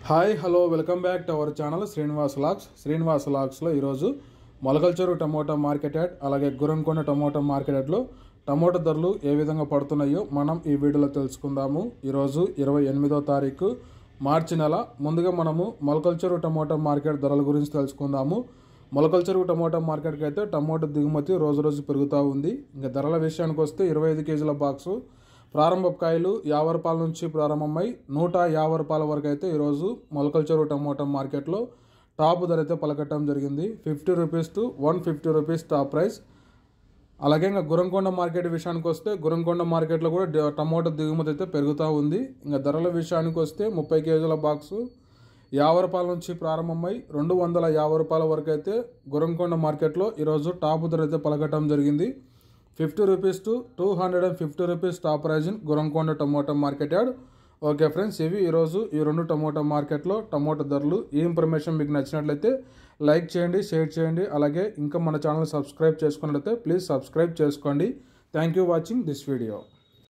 hi hello welcome back to our channel Srinivas లాక్స్ శ్రీనివాస్ లాక్స్లో ఈరోజు మొలకల్చరు టమోటా మార్కెట్ యాడ్ అలాగే గురంకొండ టమోటా మార్కెట్ యాడ్లో టమోటా ధరలు ఏ విధంగా పడుతున్నాయో మనం ఈ వీడియోలో తెలుసుకుందాము ఈరోజు ఇరవై ఎనిమిదో తారీఖు మార్చి నెల ముందుగా మనము మొలకల్చరు టమోటా మార్కెట్ ధరల గురించి తెలుసుకుందాము మొలకల్చరు టమోటా మార్కెట్కి అయితే టమోటా దిగుమతి రోజు రోజు పెరుగుతూ ఉంది ఇంకా ధరల విషయానికి వస్తే ఇరవై ఐదు కేజీల బాక్సు ప్రారంభ కాయలు యాభై రూపాయల నుంచి ప్రారంభమై నూట యాభై రూపాయల వరకు అయితే ఈరోజు మొలకల్చరు టమోటా మార్కెట్లో టాప్ ధర అయితే పలకట్టడం జరిగింది fifty rupees to one fifty rupees top price అలాగే ఇంకా గురంకొండ మార్కెట్ విషయానికి వస్తే గురంకొండ మార్కెట్లో కూడా డ- టమోటా దిగుమతి అయితే పెరుగుతూ ఉంది ఇంకా ధరల విషయానికి వస్తే ముప్పై కేజీల బాక్సు యాభై రూపాయల నుంచి ప్రారంభమై రెండు వందల యాభై రూపాయల వరకు అయితే గురంకొండ మార్కెట్లో ఈరోజు టాప్ ధర అయితే పలకటం జరిగింది fifty rupees to two hundred and fifty rupees top price in Gurramkonda tomato market yard okay friends ఇవి ఈరోజు ఈ రెండు టమోటా మార్కెట్లో టమోటా ధరలు ఈ ఇన్ఫర్మేషన్ మీకు నచ్చినట్లయితే లైక్ చేయండి షేర్ చేయండి అలాగే ఇంకా మన ఛానల్ సబ్స్క్రైబ్ చేసుకున్నట్లయితే ప్లీజ్ సబ్స్క్రైబ్ చేసుకోండి thank you watching this video